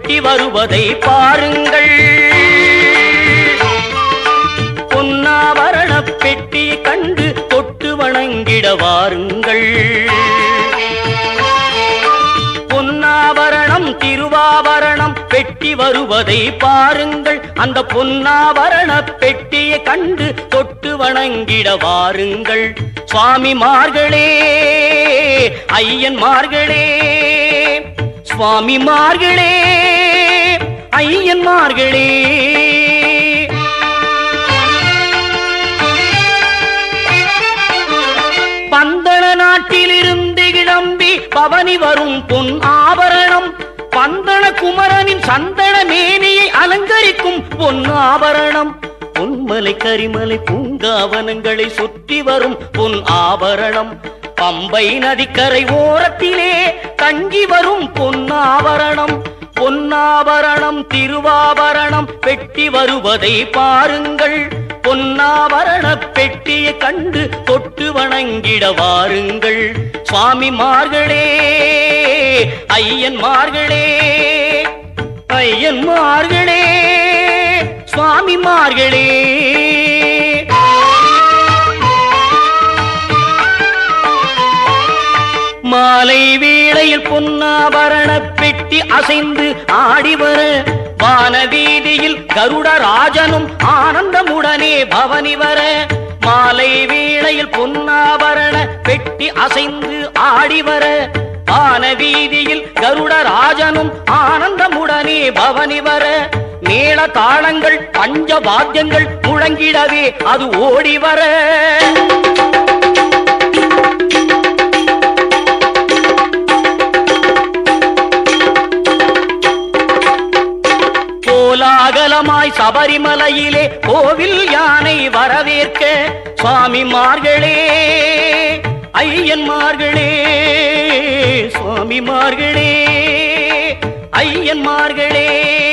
பெட்டி வருவதை பாருங்கள் பொன்னாவரண பெட்டியை கண்டு தொட்டு வணங்கிட வாருங்கள் பொன்னாபரணம் திருவாபரணம் பெட்டி வருவதை பாருங்கள் அந்த பொன்னாபரண பெட்டியை கண்டு தொட்டு வணங்கிட வாருங்கள் சுவாமிமார்களே ஐயன்மார்களே சுவாமிமார்களே ஐயன்மார்களே பந்தள நாட்டிலிருந்து கிளம்பி பவனி வரும் பொன் ஆபரணம் பந்தள குமரனின் சந்தன மேனியை அலங்கரிக்கும் பொன் ஆபரணம் பொன்மலை கரிமலை பூங்காவனங்களை சுற்றி வரும் பொன் ஆபரணம் பம்பை நதிக்கரை ஓரத்திலே தங்கி வரும் பொன்னாபரணம் பொன்னாபரணம் திருவாபரணம் பெட்டி வருவதை பாருங்கள் பொன்னாபரண பெட்டியை கண்டு தொட்டு வணங்கிட வாருங்கள் சுவாமிமார்களே ஐயன்மார்களே ஐயன்மார்களே சுவாமிமார்களே மாலை வேளையில் பொன்னாபரண பெட்டி அசைந்து ஆடிவர வான வீதியில் கருடராஜனும் ஆனந்தமுடனே பவனி வர மாலை வேளையில் பொன்னாபரண பெட்டி அசைந்து ஆடிவர வான வீதியில் கருடராஜனும் ஆனந்தமுடனே பவனி வர மேள தாளங்கள் பஞ்ச வாத்தியங்கள் முழங்கிடவே அது ஓடி வர கோலாகலமாய் சபரிமலையிலே கோவில் யானை வரவேற்க சுவாமிமார்களே ஐயன்மார்களே சுவாமிமார்களே ஐயன்மார்களே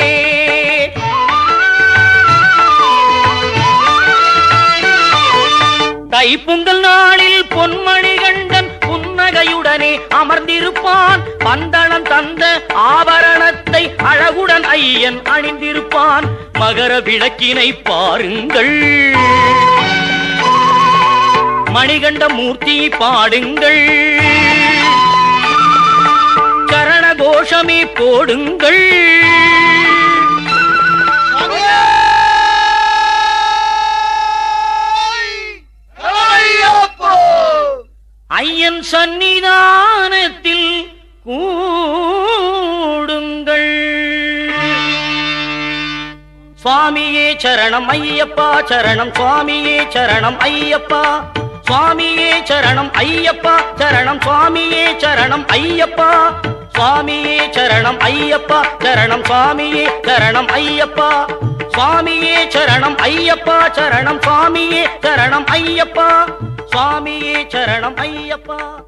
தைப்பொங்கல் நாளில் பொன்மணி கண்டன் புன்னகையுடனே அமர்ந்திருப்பான் பந்தளம் தந்த ஆபரணத்தை அழகுடன் ஐயன் அணிந்திருப்பான் மகர விளக்கினை பாருங்கள் மணிகண்ட மூர்த்தி பாடுங்கள் சரண கோஷமே போடுங்கள் ஐயன் சன்னிதானத்தில் கூடுங்கள் சுவாமியே சரணம் ஐயப்பா சரணம் சுவாமியே சரணம் ஐயப்பா சுவாமியே சரணம் ஐயப்பா சரணம் சுவாமியே சரணம் ஐயப்பா சுவாமியே சரணம் ஐயப்பா சரணம் சுவாமியே சரணம் ஐயப்பா சுவாமியே சரணம் ஐயப்பா சரணம் சுவாமியே சரணம் ஐயப்பா சுவாமியே சரணம் ஐயப்பா